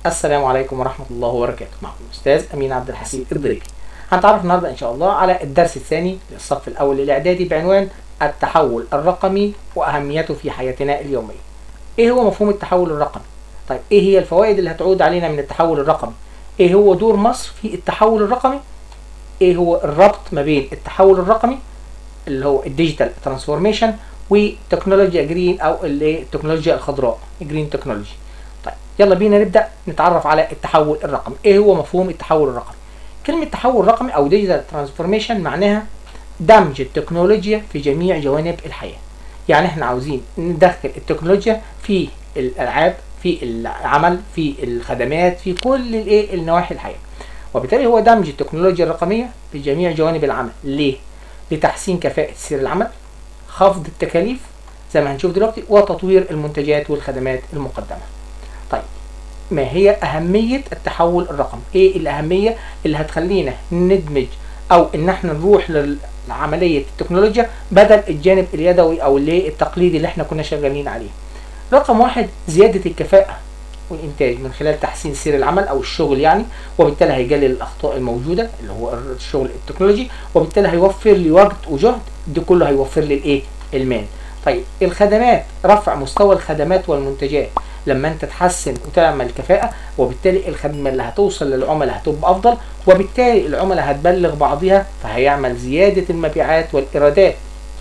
السلام عليكم ورحمة الله وبركاته معكم الأستاذ أمين عبد الحسيب الضريبي هنتعرف النهاردة إن شاء الله على الدرس الثاني للصف الأول الإعدادي بعنوان التحول الرقمي وأهميته في حياتنا اليومية إيه هو مفهوم التحول الرقمي؟ طيب إيه هي الفوائد اللي هتعود علينا من التحول الرقمي؟ إيه هو دور مصر في التحول الرقمي؟ إيه هو الربط ما بين التحول الرقمي اللي هو الديجيتال ترانسفورميشن وتكنولوجيا جرين او اللي التكنولوجيا الخضراء جرين تكنولوجي طيب يلا بينا نبدا نتعرف على التحول الرقمي ايه هو مفهوم التحول الرقمي كلمه تحول رقمي او ديجيتال ترانسفورميشن معناها دمج التكنولوجيا في جميع جوانب الحياه يعني احنا عاوزين ندخل التكنولوجيا في الالعاب في العمل في الخدمات في كل الايه النواحي الحياه وبالتالي هو دمج التكنولوجيا الرقميه في جميع جوانب العمل ليه لتحسين كفاءه سير العمل خفض التكاليف زي ما هنشوف دلوقتي وتطوير المنتجات والخدمات المقدمة طيب ما هي أهمية التحول الرقمي ايه الأهمية اللي هتخلينا ندمج او ان احنا نروح لعملية التكنولوجيا بدل الجانب اليدوي او اللي التقليدي اللي احنا كنا شغالين عليه رقم واحد زيادة الكفاءة والإنتاج من خلال تحسين سير العمل أو الشغل يعني وبالتالي هيقلل الأخطاء الموجودة اللي هو الشغل التكنولوجي وبالتالي هيوفر لي وقت وجهد ده كله هيوفر لي الإيه؟ المال. طيب الخدمات رفع مستوى الخدمات والمنتجات لما انت تحسن وتعمل كفاءة وبالتالي الخدمة اللي هتوصل للعملاء هتبقى أفضل وبالتالي العملاء هتبلغ بعضها فهيعمل زيادة المبيعات والإيرادات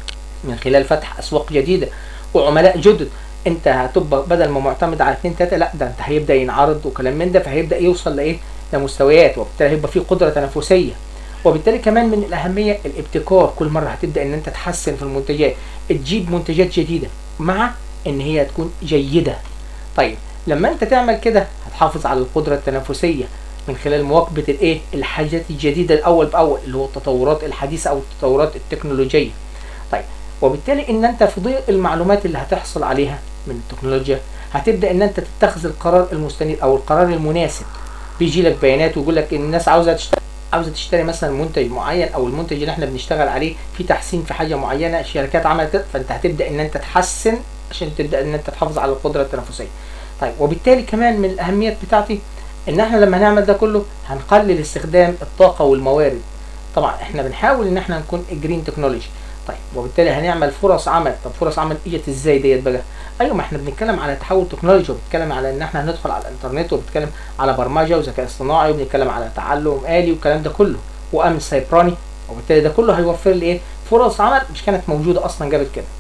من خلال فتح أسواق جديدة وعملاء جدد انت هتبقى بدل ما معتمد على اتنين تلاته لا ده انت هيبدا ينعرض وكلام من ده فهيبدا يوصل لايه؟ لمستويات وبالتالي هيبقى في قدره تنافسيه وبالتالي كمان من الاهميه الابتكار كل مره هتبدا ان انت تحسن في المنتجات تجيب منتجات جديده مع ان هي تكون جيده طيب لما انت تعمل كده هتحافظ على القدره التنافسيه من خلال مواكبه الايه الحاجات الجديده الاول باول اللي هو التطورات الحديثه او التطورات التكنولوجيه طيب وبالتالي ان انت في ضوء المعلومات اللي هتحصل عليها من التكنولوجيا هتبدا ان انت تتخذ القرار المستنير او القرار المناسب بيجي لك بيانات ويقول لك الناس عاوزه تشتري عاوزه تشتري مثلا منتج معين او المنتج اللي احنا بنشتغل عليه في تحسين في حاجه معينه الشركات عملت كده فانت هتبدا ان انت تحسن عشان تبدا ان انت تحافظ على القدره التنافسيه طيب وبالتالي كمان من الاهميات بتاعتي ان احنا لما نعمل ده كله هنقلل استخدام الطاقه والموارد طبعا احنا بنحاول ان احنا نكون جرين تكنولوجي طيب وبالتالي هنعمل فرص عمل طب فرص عمل اجت ازاي ديت بقى ايوه ما احنا بنتكلم على تحول تكنولوجي وبنتكلم على ان احنا هندخل على الانترنت وبنتكلم على برمجه وذكاء اصطناعي وبنتكلم على تعلم آلي والكلام ده كله وامن سيبراني وبالتالي ده كله هيوفر لي ايه فرص عمل مش كانت موجوده اصلا قبل كده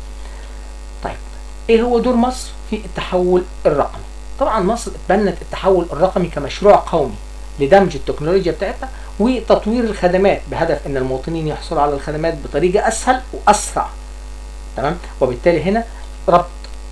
طيب ايه هو دور مصر في التحول الرقمي طبعا مصر اتبنت التحول الرقمي كمشروع قومي لدمج التكنولوجيا بتاعتها وتطوير الخدمات بهدف ان المواطنين يحصلوا على الخدمات بطريقه اسهل واسرع تمام وبالتالي هنا ربط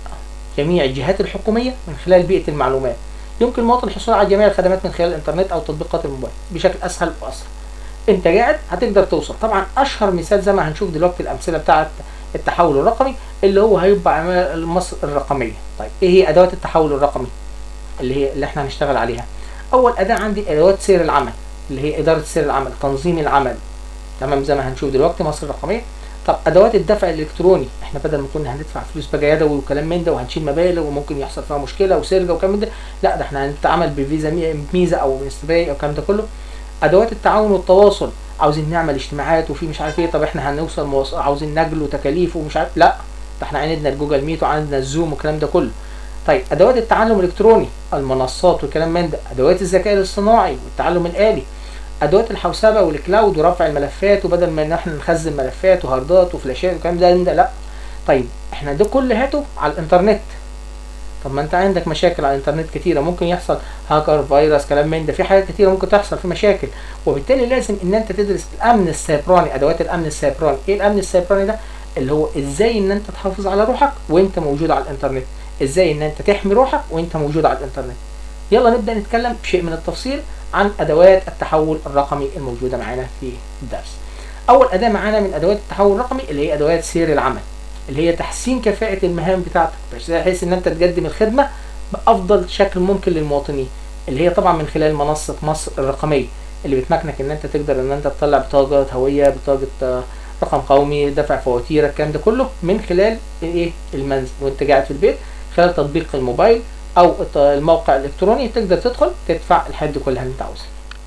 جميع الجهات الحكوميه من خلال بيئه المعلومات يمكن المواطن الحصول على جميع الخدمات من خلال الانترنت او تطبيقات الموبايل بشكل اسهل واسرع انت قاعد هتقدر توصل طبعا اشهر مثال زي ما هنشوف دلوقتي الامثله بتاعه التحول الرقمي اللي هو هيبقى مصر الرقميه طيب ايه هي ادوات التحول الرقمي اللي هي اللي احنا هنشتغل عليها اول اداه عندي ادوات سير العمل اللي هي اداره سير العمل تنظيم العمل تمام زي ما هنشوف دلوقتي مصر الرقميه طب ادوات الدفع الالكتروني احنا بدل ما كنا هندفع فلوس بقى يدوي وكلام من ده وهنشيل مبالغ وممكن يحصل فيها مشكله وسرقه وكلام من ده لا ده احنا هنتعامل بفيزا ميزه او باستباي او الكلام ده كله ادوات التعاون والتواصل عاوزين نعمل اجتماعات وفي مش عارف ايه طب احنا هنوصل موص... عاوزين نجل وتكاليف ومش عارف لا ده احنا عندنا الجوجل ميت وعندنا الزوم والكلام ده كله طيب ادوات التعلم الالكتروني المنصات والكلام من ده ادوات الذكاء الاصطناعي والتعلم الالي ادوات الحوسبه والكلاود ورفع الملفات وبدل ما ان احنا نخزن ملفات وهاردات وفلاشات والكلام ده, ده لا طيب احنا ده كل هاته على الانترنت طب ما انت عندك مشاكل على الانترنت كتيره ممكن يحصل هاكر فيروس كلام من ده في حاجات كتيره ممكن تحصل في مشاكل وبالتالي لازم ان انت تدرس الامن السيبراني ادوات الامن السيبراني ايه الامن السيبراني ده اللي هو ازاي ان انت تحافظ على روحك وانت موجود على الانترنت ازاي ان انت تحمي روحك وانت موجود على الانترنت يلا نبدا نتكلم بشيء من التفصيل عن ادوات التحول الرقمي الموجوده معانا في الدرس اول اداه معانا من ادوات التحول الرقمي اللي هي ادوات سير العمل اللي هي تحسين كفاءه المهام بتاعتك بحيث ان انت تقدم الخدمه بافضل شكل ممكن للمواطنين اللي هي طبعا من خلال منصه مصر الرقميه اللي بتمكنك ان انت تقدر ان انت تطلع بطاقه هويه بطاقه رقم قومي دفع فواتير الكلام ده كله من خلال ايه المنزل وانت قاعد في البيت خلال تطبيق الموبايل او الموقع الالكتروني تقدر تدخل تدفع الحاجات دي كلها اللي انت عاوزها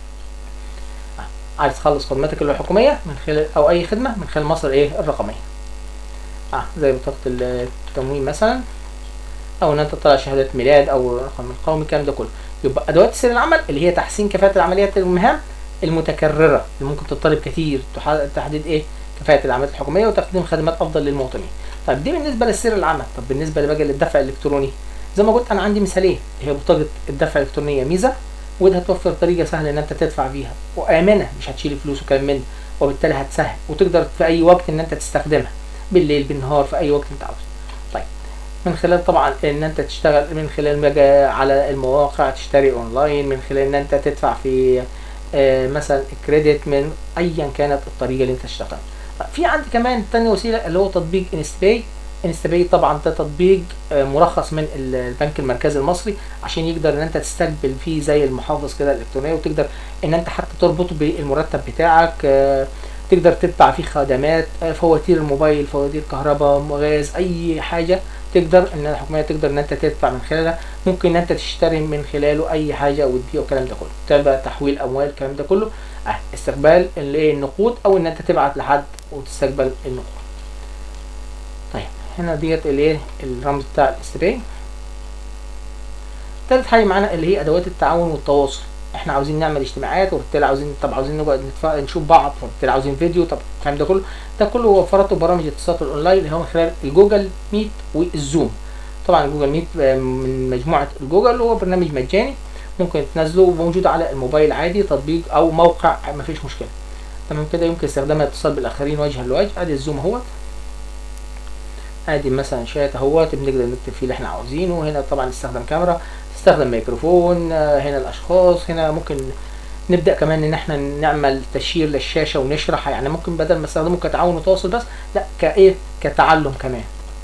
عايز تخلص خدماتك الحكوميه من خلال او اي خدمه من خلال مصر ايه الرقميه اه زي بطاقه التموين مثلا او ان انت تطلع شهاده ميلاد او الرقم القومي الكلام ده كله يبقى ادوات سير العمل اللي هي تحسين كفاءه العمليات المهام المتكرره اللي ممكن تطلب كتير تحديد ايه كفاءه العمليات الحكوميه وتقديم خدمات افضل للمواطنين طيب دي بالنسبه لسير العمل طب بالنسبه بقى للدفع الالكتروني زي ما قلت انا عندي مثالين هي بطاقه الدفع الالكترونيه ميزه وده هتوفر طريقه سهله ان انت تدفع بيها وامنه مش هتشيل فلوس وكلام من وبالتالي هتسهل وتقدر في اي وقت ان انت تستخدمها بالليل بالنهار في اي وقت انت عاوزه طيب من خلال طبعا ان انت تشتغل من خلال على المواقع تشتري اونلاين من خلال ان انت تدفع في آه مثلا كريدت من ايا كانت الطريقه اللي انت تشتغل في عندي كمان تاني وسيله اللي هو تطبيق انستباي انستباي طبعا ده تطبيق آه مرخص من البنك المركزي المصري عشان يقدر ان انت تستقبل فيه زي المحافظ كده الالكترونيه وتقدر ان انت حتى تربطه بالمرتب بتاعك آه تقدر تدفع فيه خدمات فواتير الموبايل فواتير كهرباء غاز اي حاجه تقدر ان الحكوميه تقدر ان انت تدفع من خلالها ممكن ان انت تشتري من خلاله اي حاجه وتبيع والكلام ده كله تبقى تحويل اموال الكلام ده كله اه استقبال النقود او ان انت تبعت لحد وتستقبل النقود طيب هنا ديت الايه الرمز بتاع الاستباي تالت حاجه معانا اللي هي ادوات التعاون والتواصل احنا عاوزين نعمل اجتماعات وبالتالي عاوزين طب عاوزين نقعد نشوف بعض وبالتالي عاوزين فيديو طب الكلام ده كله ده كله وفرته برامج الاتصالات الاونلاين اللي هو من خلال الجوجل ميت والزوم طبعا جوجل ميت من مجموعه الجوجل هو برنامج مجاني ممكن تنزله موجود على الموبايل عادي تطبيق او موقع ما فيش مشكله تمام كده يمكن استخدامها اتصال بالاخرين وجها لوجه ادي الزوم اهوت ادي مثلا شات اهوت بنقدر نكتب فيه اللي احنا عاوزينه هنا طبعا نستخدم كاميرا تستخدم ميكروفون هنا الاشخاص هنا ممكن نبدا كمان ان احنا نعمل تشير للشاشه ونشرح يعني ممكن بدل ما استخدمه كتعاون وتواصل بس لا كايه كتعلم كمان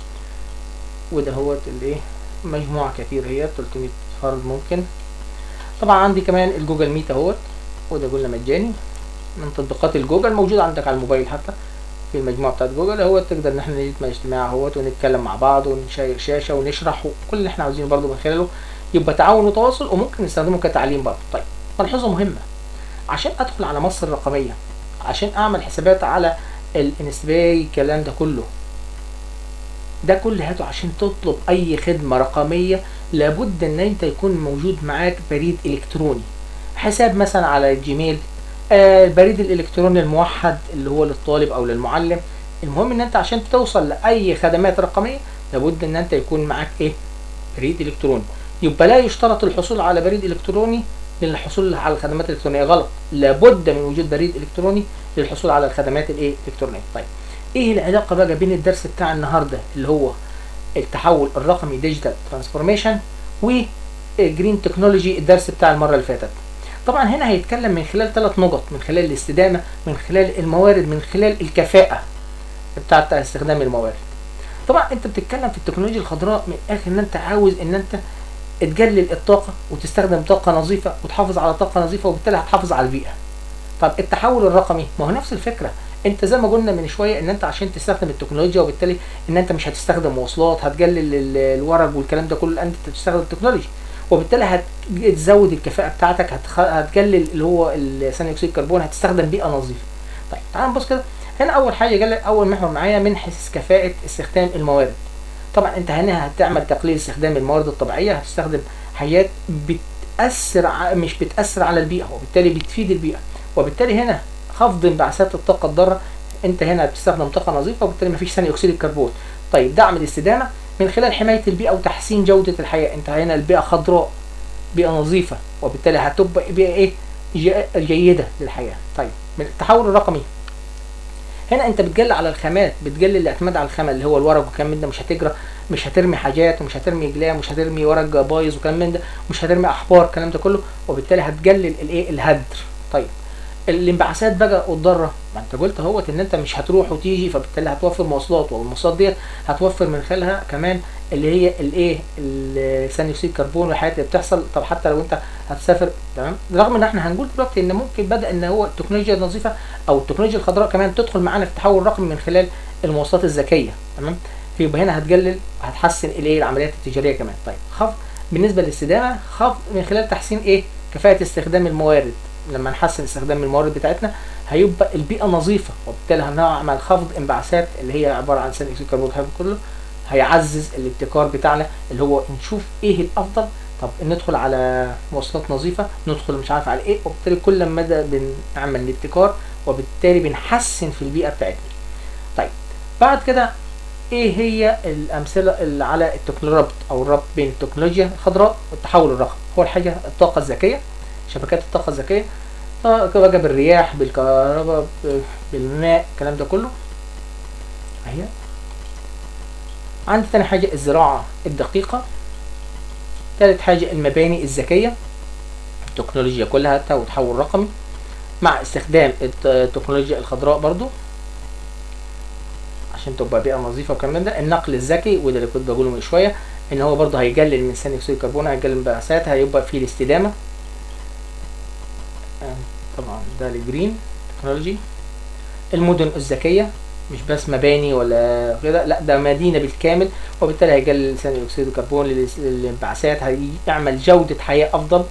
وده هو الايه مجموعه كتير هي 300 فرد ممكن طبعا عندي كمان الجوجل ميت اهوت وده قلنا مجاني من تطبيقات الجوجل موجود عندك على الموبايل حتى في المجموعه بتاعت جوجل هو تقدر ان احنا نجمع اجتماع اهوت ونتكلم مع بعض ونشير شاشه ونشرح وكل اللي احنا عاوزينه برضه من خلاله يبقى تعاون وتواصل وممكن نستخدمه كتعليم برضه طيب ملحوظه مهمه عشان ادخل على مصر الرقميه عشان اعمل حسابات على الانسباي الكلام ده كله ده كل هاته عشان تطلب اي خدمه رقميه لابد ان انت يكون موجود معاك بريد الكتروني حساب مثلا على الجيميل آه البريد الالكتروني الموحد اللي هو للطالب او للمعلم المهم ان انت عشان توصل لاي خدمات رقميه لابد ان انت يكون معاك ايه بريد الكتروني يبقى لا يشترط الحصول على بريد الكتروني للحصول على الخدمات الالكترونيه غلط لابد من وجود بريد الكتروني للحصول على الخدمات الايه الالكترونيه طيب ايه العلاقه بقى بين الدرس بتاع النهارده اللي هو التحول الرقمي ديجيتال ترانسفورميشن وجرين تكنولوجي الدرس بتاع المره اللي فاتت طبعا هنا هيتكلم من خلال ثلاث نقط من خلال الاستدامه من خلال الموارد من خلال الكفاءه بتاعه استخدام الموارد طبعا انت بتتكلم في التكنولوجيا الخضراء من الاخر ان انت عاوز ان انت تقلل الطاقه وتستخدم طاقه نظيفه وتحافظ على طاقه نظيفه وبالتالي هتحافظ على البيئه طب التحول الرقمي ما هو نفس الفكره انت زي ما قلنا من شويه ان انت عشان تستخدم التكنولوجيا وبالتالي ان انت مش هتستخدم مواصلات هتقلل الورق والكلام ده كله انت تستخدم التكنولوجيا وبالتالي هتزود الكفاءه بتاعتك هتخ... هتقلل اللي هو ثاني اكسيد الكربون هتستخدم بيئه نظيفه طيب تعال نبص كده هنا اول حاجه قال لك اول محور معايا من حيث كفاءه استخدام الموارد طبعا انت هنا هتعمل تقليل استخدام الموارد الطبيعيه هتستخدم حاجات بتاثر ع... مش بتاثر على البيئه وبالتالي بتفيد البيئه وبالتالي هنا خفض انبعاثات الطاقه الضاره انت هنا بتستخدم طاقه نظيفه وبالتالي مفيش ثاني اكسيد الكربون طيب دعم الاستدامه من خلال حمايه البيئه وتحسين جوده الحياه انت هنا البيئه خضراء بيئه نظيفه وبالتالي هتبقى بيئه ايه جيده للحياه طيب من التحول الرقمي هنا انت بتقلل على الخامات بتقلل الاعتماد على الخامه اللي هو الورق وكلام من ده مش هتجرى مش هترمي حاجات ومش هترمي اقلام مش هترمي ورق بايظ وكلام من ده مش هترمي احبار الكلام ده كله وبالتالي هتقلل الايه الهدر طيب الانبعاثات بقى والضاره ما انت قلت اهوت ان انت مش هتروح وتيجي فبالتالي هتوفر مواصلات والمواصلات ديت هتوفر من خلالها كمان اللي هي الايه ثاني اكسيد الكربون والحاجات اللي بتحصل طب حتى لو انت هتسافر تمام رغم ان احنا هنقول دلوقتي ان ممكن بدا ان هو التكنولوجيا النظيفه او التكنولوجيا الخضراء كمان تدخل معانا في التحول الرقمي من خلال المواصلات الذكيه تمام فيبقى هنا هتقلل هتحسن الايه العمليات التجاريه كمان طيب خفض بالنسبه للاستدامه خفض من خلال تحسين ايه كفاءه استخدام الموارد لما نحسن استخدام الموارد بتاعتنا هيبقى البيئه نظيفه وبالتالي هنعمل خفض انبعاثات اللي هي عباره عن ثاني اكسيد الكربون والهواء كله هيعزز الابتكار بتاعنا اللي هو نشوف ايه الافضل طب ندخل على مواصلات نظيفه ندخل مش عارف على ايه وبالتالي كل مدى بنعمل الابتكار وبالتالي بنحسن في البيئه بتاعتنا طيب بعد كده ايه هي الامثله اللي على التكنولوجيا او الربط بين التكنولوجيا الخضراء والتحول الرقمي هو الحاجه الطاقه الذكيه شبكات الطاقه الذكيه بقى بالرياح بالكهرباء بالماء الكلام ده كله اهي عندي تاني حاجه الزراعه الدقيقه تالت حاجه المباني الذكيه التكنولوجيا كلها وتحول رقمي مع استخدام التكنولوجيا الخضراء برضو عشان تبقى بيئه نظيفه وكمان ده النقل الذكي وده اللي كنت بقوله من شويه ان هو برضه هيقلل من ثاني اكسيد الكربون هيقلل من الانبعاثات هيبقى فيه الاستدامه طبعا ده الجرين تكنولوجي المدن الذكيه مش بس مباني ولا كده لا ده مدينه بالكامل وبالتالي هيقلل ثاني اكسيد الكربون للانبعاثات هيعمل جوده حياه افضل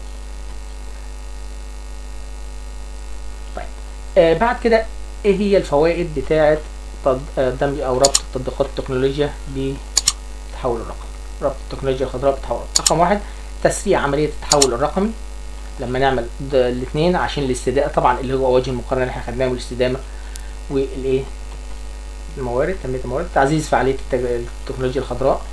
طيب آه بعد كده ايه هي الفوائد بتاعه دمج او ربط تطبيقات التكنولوجيا بتحول الرقمي ربط التكنولوجيا الخضراء بتحول رقم واحد تسريع عمليه التحول الرقمي لما نعمل الاثنين عشان الاستدامه طبعا اللي هو وجه المقارنه اللي احنا خدناه والاستدامه والايه الموارد تنميه الموارد تعزيز فعاليه التكنولوجيا الخضراء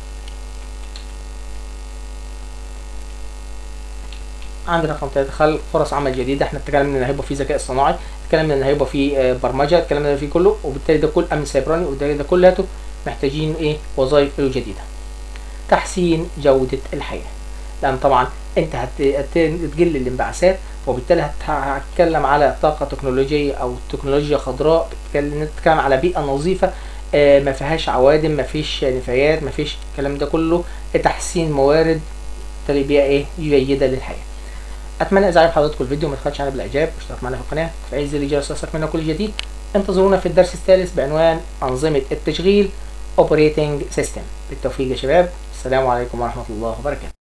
عندنا رقم ثلاثة خلق فرص عمل جديدة احنا اتكلمنا ان هيبقى في ذكاء اصطناعي اتكلمنا ان هيبقى في برمجة اتكلمنا فيه كله وبالتالي ده كل امن سيبراني وبالتالي ده كلياته محتاجين ايه وظائف جديدة تحسين جودة الحياة لان طبعا انت هتقل الانبعاثات وبالتالي هتتكلم على طاقة تكنولوجية او تكنولوجيا خضراء بتتكلم على بيئة نظيفة اه ما فيهاش عوادم ما فيش نفايات ما فيش الكلام ده كله تحسين موارد بالتالي بيئة ايه جيدة للحياة اتمنى اذا عجب حضراتكم الفيديو ما تخلش عنه بالاعجاب واشترك معنا في القناه تفعيل زر الجرس ليصلك منا كل جديد انتظرونا في الدرس الثالث بعنوان انظمه التشغيل اوبريتنج سيستم بالتوفيق يا شباب السلام عليكم ورحمه الله وبركاته